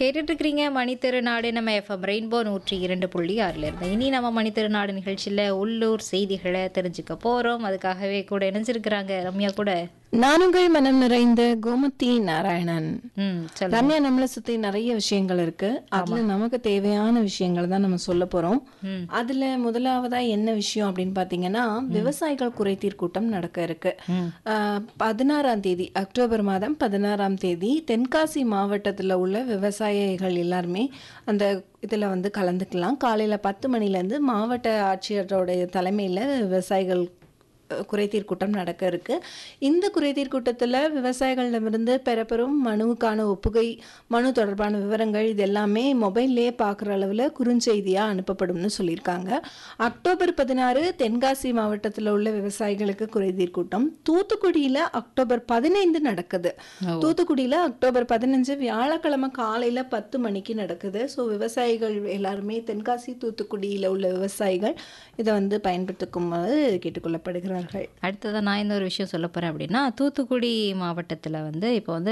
கேட்டுட்டு இருக்கிறீங்க மணித்திருநாடு நம்ம எஃப்எம் ரெயின்போ நூற்றி இரண்டு புள்ளி ஆறுல இருந்து இனி நம்ம மணித்திருநாடு நிகழ்ச்சியில் உள்ளூர் செய்திகளை தெரிஞ்சுக்க போகிறோம் அதுக்காகவே கூட இணைஞ்சிருக்கிறாங்க ரம்யா கூட நானுங்கள் மனம் நிறைந்த கோமதி நாராயணன் ம் சொல்லு ரம்யா நம்மளை சுத்தி நிறைய விஷயங்கள் இருக்கு அதுல நமக்கு தேவையான விஷயங்கள் தான் நம்ம சொல்ல போறோம் ம். அதுல முதலாவதா என்ன விஷயம் அப்படின்னு பாத்தீங்கன்னா விவசாயிகள் குறைதீர் கூட்டம் நடக்க இருக்கு ம். ஆஹ், பதினாறாம் தேதி அக்டோபர் மாதம் பதினாறாம் தேதி தென்காசி மாவட்டத்துல உள்ள விவசாயிகள் எல்லாருமே அந்த இதுல வந்து கலந்துக்கலாம் காலையில பத்து மணில இருந்து மாவட்ட ஆட்சியரோடைய தலைமையில விவசாயிகள் அஹ், குறைதீர் கூட்டம் நடக்க இருக்கு இந்த குறைதீர் கூட்டத்தில் விவசாயிகளிடமிருந்து பெறப்பெறும் மனுவுக்கான ஒப்புகை மனு தொடர்பான விவரங்கள் இது எல்லாமே மொபைல்லே பார்க்குற அளவில் குறுஞ்செய்தியாக அனுப்பப்படும்னு சொல்லியிருக்காங்க அக்டோபர் பதினாறு தென்காசி மாவட்டத்தில் உள்ள விவசாயிகளுக்கு குறைதீர் கூட்டம் தூத்துக்குடியில் அக்டோபர் பதினைந்து நடக்குது தூத்துக்குடியில் அக்டோபர் பதினஞ்சு வியாழக்கிழமை காலையில் பத்து மணிக்கு நடக்குது ஸோ விவசாயிகள் எல்லாருமே தென்காசி தூத்துக்குடியில் உள்ள விவசாயிகள் இதை வந்து பயன்படுத்திக்குமாறு கேட்டுக்கொள்ளப்படுகிறார்கள் அடுத்ததான் நான் இந்த ஒரு விஷயம் சொல்ல போகிறேன் அப்படின்னா தூத்துக்குடி மாவட்டத்தில் வந்து இப்போ வந்து